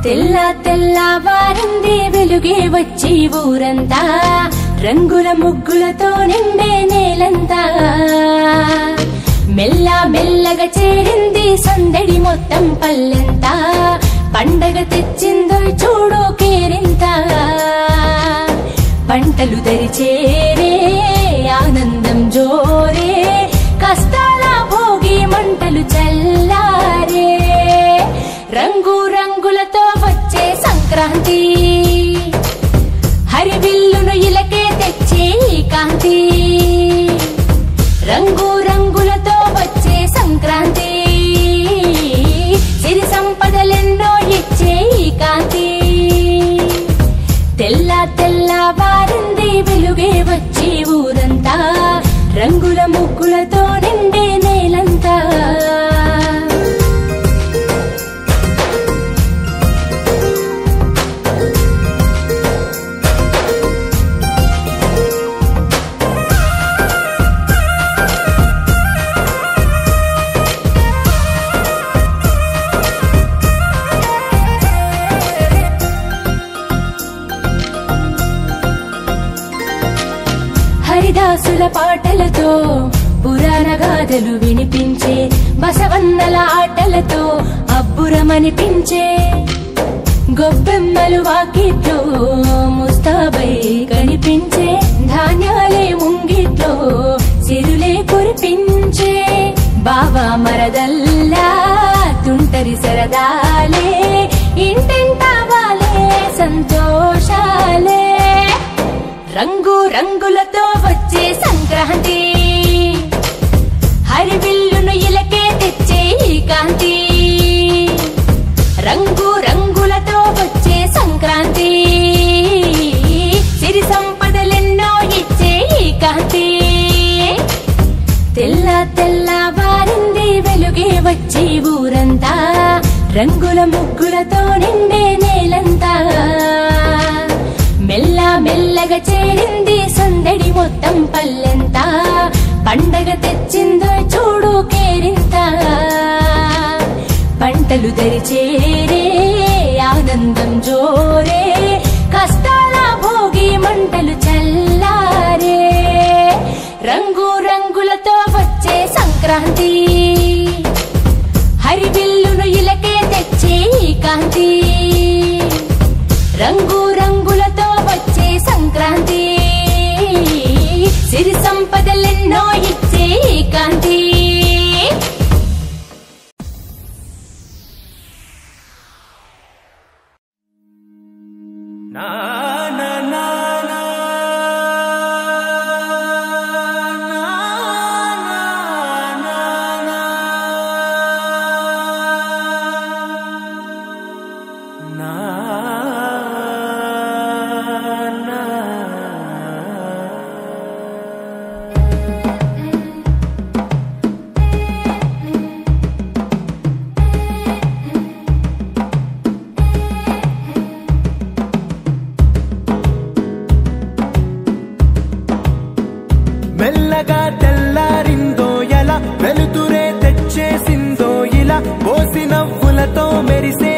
తెల్ల తెల్లవారింది వెలుగే వచ్చి ఊరంతా రంగుల ముగ్గులతో నిండే నేలంతా మెల్ల మెల్లగా చేరింది సందడి మొత్తం పల్లెంతా పండగ తెచ్చిందో చూడు కేరింత పంటలు దరిచేరే ఆనందం జోరే కష్టాల భోగి మంటలు చల్లారే రంగు రంగులతో వచ్చే సంక్రాంతి హరివిల్లును ఇలకే తెచ్చే ఈ కాంతి రంగు రంగులతో వచ్చే సంక్రాంతి సిరి సంపదలెన్నో ఇచ్చే ఈ కాంతి తెల్ల తెల్ల వారింది వెలుగే వచ్చి ఊరంతా రంగుల ముగ్గులతో నిండే నేలంతా హరిదాసుల పాటలతో పురాణ గాథలు వినిపించే బసవన్నల ఆటలతో అబ్బురమనిపించే గొబ్బెమ్మలు వాకిట్లో ముస్తాబై కనిపించే ధాన్యాలే ముంగిట్లో సిరులే కురిపించే బావా మరదల్లా తుంటరి సరదాలే ఇంటింటా వాలే సంతోషాలే రంగు రంగులతో వచ్చే సంక్రాంతి హరివిల్లును ఇలకే తెచ్చే ఈ కాంతి రంగు రంగులతో వచ్చే సంక్రాంతి సిరి సంపదలెన్నో ఇచ్చే ఈ కాంతి తెల్ల తెల్ల వారింది వెలుగే వచ్చి ఊరంతా రంగుల ముగ్గులతో నిండే నేలంతా మెల్ల మెల్లగా చేరింది సందడి మొత్తం పల్లెంతా పండగ తెచ్చిందో చూడు కేరింత పంటలు దరిచేరే ఆనందం జోరే కష్టాల భోగి మంటలు చల్లారే రంగు రంగులతో వచ్చే సంక్రాంతి హరివిల్లును ఇలకే తెచ్చే ఈ కాంతి రంగు రంగులతో వచ్చే సంక్రాంతి సిరి సంపదలెన్నో ఇచ్చే ఈ కాంతి నా నా నా నా నా నా నా నా మెల్లగా తెల్లారిందో ఎలా వెలుతురే తెచ్చేసిందో ఇలా పోసి నవ్వులతో మెరిసే